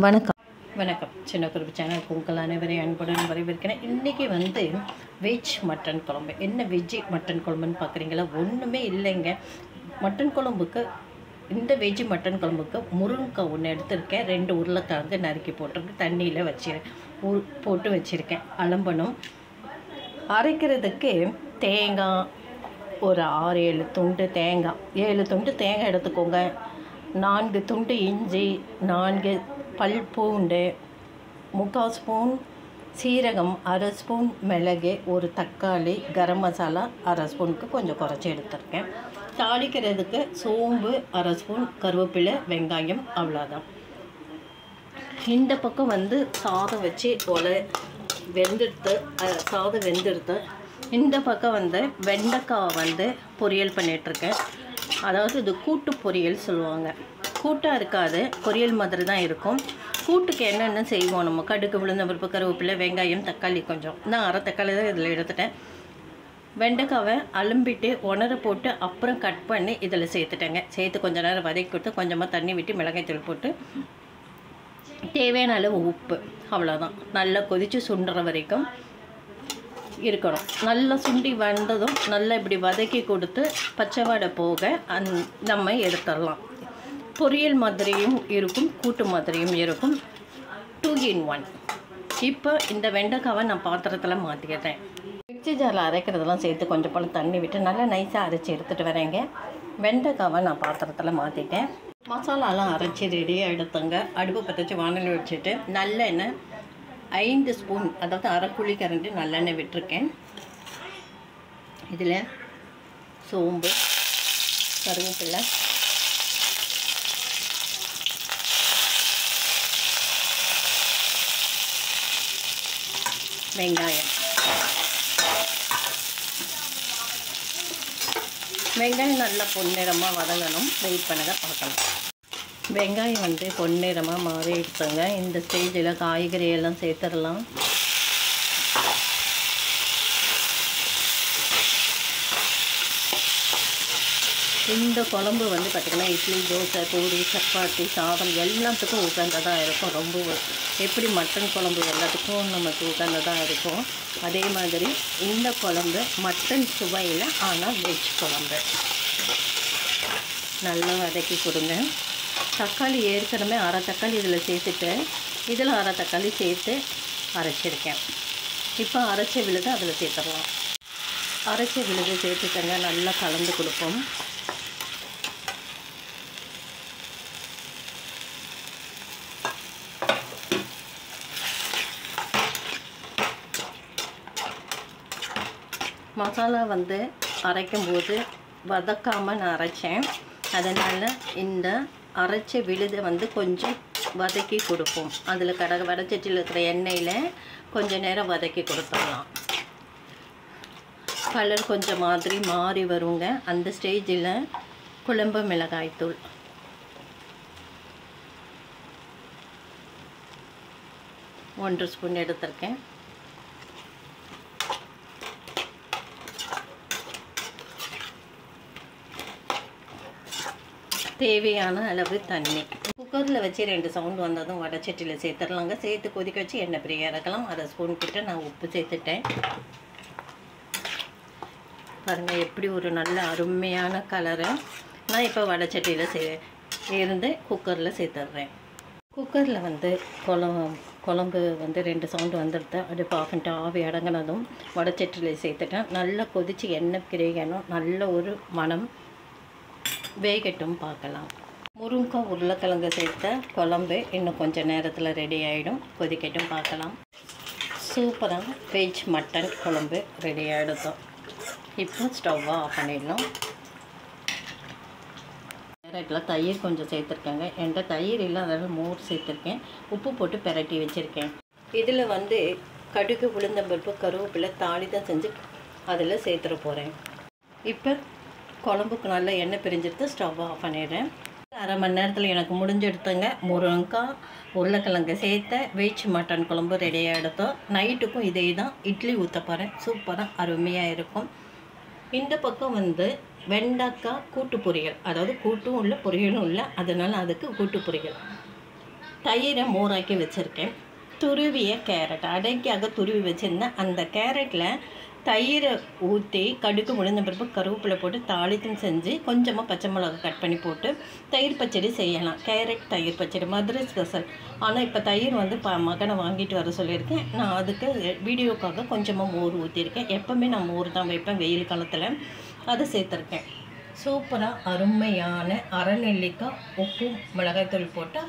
வணக்கம் வணக்கம் சின்ன குருப்பு சேனலுக்கு உங்கள் அனைவரையும் அன்புடன் வரவேற்கிறேன் இன்றைக்கி வந்து வெஜ் மட்டன் குழம்பு என்ன வெஜ்ஜி மட்டன் குழம்புன்னு பார்க்குறீங்களா ஒன்றுமே இல்லைங்க மட்டன் குழம்புக்கு இந்த வெஜ்ஜி மட்டன் குழம்புக்கு முருங்கைக்காய் ஒன்று எடுத்திருக்கேன் ரெண்டு உருளைக்கிழங்கு நறுக்கி போட்டிருக்கு தண்ணியில் வச்சு ஊ போட்டு வச்சுருக்கேன் அலம்பணும் அரைக்கிறதுக்கு தேங்காய் ஒரு ஆறு ஏழு துண்டு தேங்காய் ஏழு துண்டு தேங்காய் எடுத்துக்கோங்க நான்கு துண்டு இஞ்சி நான்கு பல் பூண்டு முக்கால் ஸ்பூன் சீரகம் அரை ஸ்பூன் மிளகு ஒரு தக்காளி கரம் மசாலா அரை ஸ்பூனுக்கு கொஞ்சம் குறைச்சி எடுத்திருக்கேன் தாளிக்கிறதுக்கு சோம்பு அரை ஸ்பூன் கருவேப்பிலை வெங்காயம் அவ்வளோதான் இந்த பக்கம் வந்து சாதம் வச்சு ஒலை வெந்துடுத்து அஹ், சாதம் வெந்துடுத்து இந்த பக்கம் வந்து வெண்டைக்காய் வந்து பொரியல் பண்ணிகிட்ருக்கேன் அதாவது இது கூட்டு பொரியல் சொல்லுவாங்க கூட்டாக இருக்காது பொரியல் மாதிரி தான் இருக்கும் கூட்டுக்கு என்னென்ன செய்வோம் நம்ம கடுகு உளுந்த பருப்பு கருவேப்பிலை வெங்காயம் தக்காளி கொஞ்சம் நான் அரை தக்காளி தான் இதில் எடுத்துட்டேன் வெண்டைக்காவை அலும்பிட்டு உணர போட்டு அப்புறம் கட் பண்ணி இதில் சேர்த்துட்டேங்க சேர்த்து கொஞ்ச நேரம் வதக்கி கொடுத்து கொஞ்சமாக தண்ணி விட்டு மிளகாய் தூள் போட்டு தேவையான அளவு உப்பு அவ்வளோதான் நல்லா கொதித்து சுண்டுற வரைக்கும் இருக்கணும் நல்லா சுண்டி வந்ததும் நல்லா இப்படி வதக்கி கொடுத்து பச்சை வாடை போக அந் நம்ம எடுத்துடலாம் பொரியல் மாதிரியும் இருக்கும் கூட்டு மாதிரியும் இருக்கும் டூ இன் ஒன் இப்போ இந்த வெண்டைக்காவை நான் பாத்திரத்தில் மாற்றிக்கிறேன் மிக்ஸி ஜாரில் அரைக்கிறதெல்லாம் சேர்த்து கொஞ்சம் போல் தண்ணி விட்டு நல்லா நைஸாக அரைச்சி எடுத்துகிட்டு வரேங்க வெண்டைக்காவை நான் பாத்திரத்தில் மாற்றிட்டேன் மசாலாலாம் அரைச்சி ரெடியாக எடுத்துங்க அடுப்பு பற்ற வச்சு வானல் வச்சுட்டு நல்லெண்ணெய் ஐந்து ஸ்பூன் அதாவது அரை குழி கரண்டி நல்லெண்ணெய் விட்டுருக்கேன் இதில் சோம்பு கருவேப்பிலை வெங்காயம் வெங்காயம் நல்லா பொன்னிறமாக வதங்கணும் வெயிட் பண்ணுங்க பார்க்கலாம் வெங்காயம் வந்து பொன்னிறமாக மாறி எடுத்துங்க இந்த ஸ்டேஜில் காய்கறி எல்லாம் சேர்த்துடலாம் இந்த குழம்பு வந்து பார்த்திங்கன்னா இட்லி தோசை பூரி சப்பாத்தி சாதம் எல்லாத்துக்கும் உகந்ததாக இருக்கும் ரொம்ப எப்படி மட்டன் குழம்பு எல்லாத்துக்கும் நமக்கு உகந்ததாக இருக்கும் அதே மாதிரி இந்த குழம்பு மட்டன் சுவையில் ஆனால் வெஜ் குழம்பு நல்லா வதக்கி கொடுங்க தக்காளி ஏற்கனவே அரை தக்காளி இதில் சேர்த்துட்டு இதில் அரை தக்காளி சேர்த்து அரைச்சிருக்கேன் இப்போ அரைச்ச விழுது அதில் சேர்த்துடலாம் அரைச்ச விழுது சேர்த்துக்கங்க நல்லா கலந்து கொடுப்போம் மசாலா வந்து அரைக்கும்போது வதக்காமல் நான் அரைச்சேன் அதனால் இந்த அரைச்ச விழுதை வந்து கொஞ்சம் வதக்கி கொடுப்போம் அதில் கடக வடச்சட்டியில் இருக்கிற எண்ணெயில் கொஞ்சம் நேரம் வதக்கி கொடுத்துடலாம் கலர் கொஞ்சம் மாதிரி மாறி வருங்க அந்த ஸ்டேஜில் குழம்பு மிளகாய்த்தூள் ஒன்றரை ஸ்பூன் எடுத்திருக்கேன் தேவையான அளவு தண்ணி குக்கரில் வச்சு ரெண்டு சவுண்ட் வந்ததும் வடச்சட்டியில் சேர்த்துடலாங்க சேர்த்து கொதிக்க வச்சு எண்ணெய் பிரியா இறக்கலாம் அரை ஸ்பூன் கிட்ட நான் உப்பு சேர்த்துட்டேன் பாருங்கள் எப்படி ஒரு நல்ல அருமையான கலரு நான் இப்போ வடச்சட்டியில் சே இருந்து குக்கரில் சேர்த்துட்றேன் குக்கரில் வந்து குழம்பு குழம்பு வந்து ரெண்டு சவுண்டு வந்துடுது அடுப்பு ஆஃப் பண்ணிட்டு ஆவி அடங்கினதும் வடச்சட்டியில் சேர்த்துட்டேன் நல்லா கொதித்து எண்ணெய் பிரிக்கணும் நல்ல ஒரு மனம் வேகட்டும் பார்க்கலாம் முருங்கைக்காய் உருளைக்கிழங்கு சேர்த்த குழம்பு இன்னும் கொஞ்சம் நேரத்தில் ரெடி ஆகிடும் கொதிக்கட்டும் பார்க்கலாம் சூப்பராக வெஜ் மட்டன் குழம்பு ரெடி ஆகிடுதோம் இப்போ ஸ்டவ்வை ஆஃப் பண்ணிடலாம் கேரட்டில் தயிர் கொஞ்சம் சேர்த்துருக்கேங்க என்கிட்ட தயிர் இல்லை அதனால் மோர் சேர்த்துருக்கேன் உப்பு போட்டு பிரட்டி வச்சுருக்கேன் இதில் வந்து கடுகு உளுந்தம்பருப்பு கருவேப்பிலை தாளிதம் செஞ்சு அதில் சேர்த்துட போகிறேன் இப்போ குழம்புக்கு நல்லா எண்ணெய் பிரிஞ்சிருத்து ஸ்டவ் ஆஃப் பண்ணிடுறேன் அரை மணி நேரத்தில் எனக்கு முடிஞ்செடுத்துங்க முருங்கைக்காய் உருளைக்கிழங்கு சேர்த்த வெஜ் மட்டன் குழம்பு ரெடியாக எடுத்தோம் நைட்டுக்கும் இதே தான் இட்லி ஊற்ற போகிறேன் சூப்பராக அருமையாக இருக்கும் இந்த பக்கம் வந்து வெண்டைக்காய் கூட்டு பொரியல் அதாவது கூட்டும் இல்லை பொரியலும் இல்லை அதனால் அதுக்கு கூட்டு பொரியல் தயிரை மோராக்கி வச்சுருக்கேன் துருவிய கேரட் அடைக்காக துருவி வச்சுருந்தேன் அந்த கேரட்டில் தயிரை ஊற்றி கடுகு உளுந்த பருப்பு கருவேப்பிலை போட்டு தாளித்தும் செஞ்சு கொஞ்சமாக பச்சை மிளகா கட் பண்ணி போட்டு தயிர் பச்சடி செய்யலாம் கேரட் தயிர் பச்சடி மதுரை ஸ்பெஷல் ஆனால் இப்போ தயிர் வந்து ப மகனை வாங்கிட்டு வர சொல்லியிருக்கேன் நான் அதுக்கு வீடியோக்காக கொஞ்சமாக மோர் ஊற்றிருக்கேன் எப்போவுமே நான் மோர் தான் வைப்பேன் வெயில் காலத்தில் அதை சேர்த்துருக்கேன் சூப்பராக அருமையான அரைநெல்லிக்காய் உப்பு மிளகாய்த்தூள் போட்டால்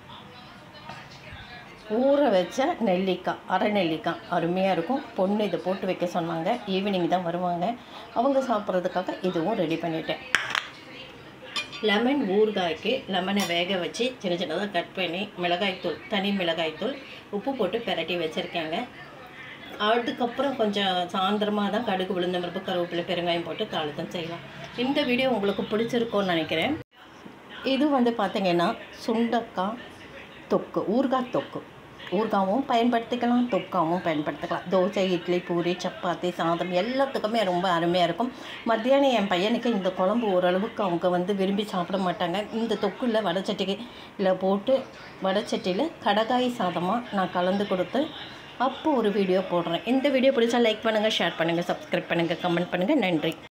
ஊற வச்ச நெல்லிக்காய் அரை நெல்லிக்காய் அருமையாக இருக்கும் பொண்ணு இதை போட்டு வைக்க சொன்னாங்க ஈவினிங் தான் வருவாங்க அவங்க சாப்பிட்றதுக்காக இதுவும் ரெடி பண்ணிட்டேன் லெமன் ஊறுகாய்க்கு லெமனை வேக வச்சு சின்ன சின்னதாக கட் பண்ணி மிளகாய்த்தூள் தனி மிளகாய்த்தூள் உப்பு போட்டு பிரட்டி வச்சுருக்கேங்க அதுக்கப்புறம் கொஞ்சம் சாயந்தரமாக தான் கடுகு உளுந்த பருப்பு கருவேப்பிலை பெருங்காயம் போட்டு தாளித்தம் செய்யலாம் இந்த வீடியோ உங்களுக்கு பிடிச்சிருக்கோன்னு நினைக்கிறேன் இது வந்து பார்த்திங்கன்னா சுண்டக்காய் தொக்கு ஊறுகாய் தொக்கு ஊறுகாவும் பயன்படுத்திக்கலாம் தொக்காவும் பயன்படுத்திக்கலாம் தோசை இட்லி பூரி சப்பாத்தி சாதம் எல்லாத்துக்குமே ரொம்ப அருமையாக இருக்கும் மத்தியானம் என் பையனுக்கு இந்த குழம்பு ஓரளவுக்கு அவங்க வந்து விரும்பி சாப்பிட மாட்டாங்க இந்த தொக்குல வடச்சட்டியில் போட்டு வடச்சட்டியில் கடகாய் சாதமாக நான் கலந்து கொடுத்து அப்போ ஒரு வீடியோ போடுறேன் இந்த வீடியோ பிடிச்சா லைக் பண்ணுங்கள் ஷேர் பண்ணுங்கள் சப்ஸ்கிரைப் பண்ணுங்கள் கமெண்ட் பண்ணுங்கள் நன்றி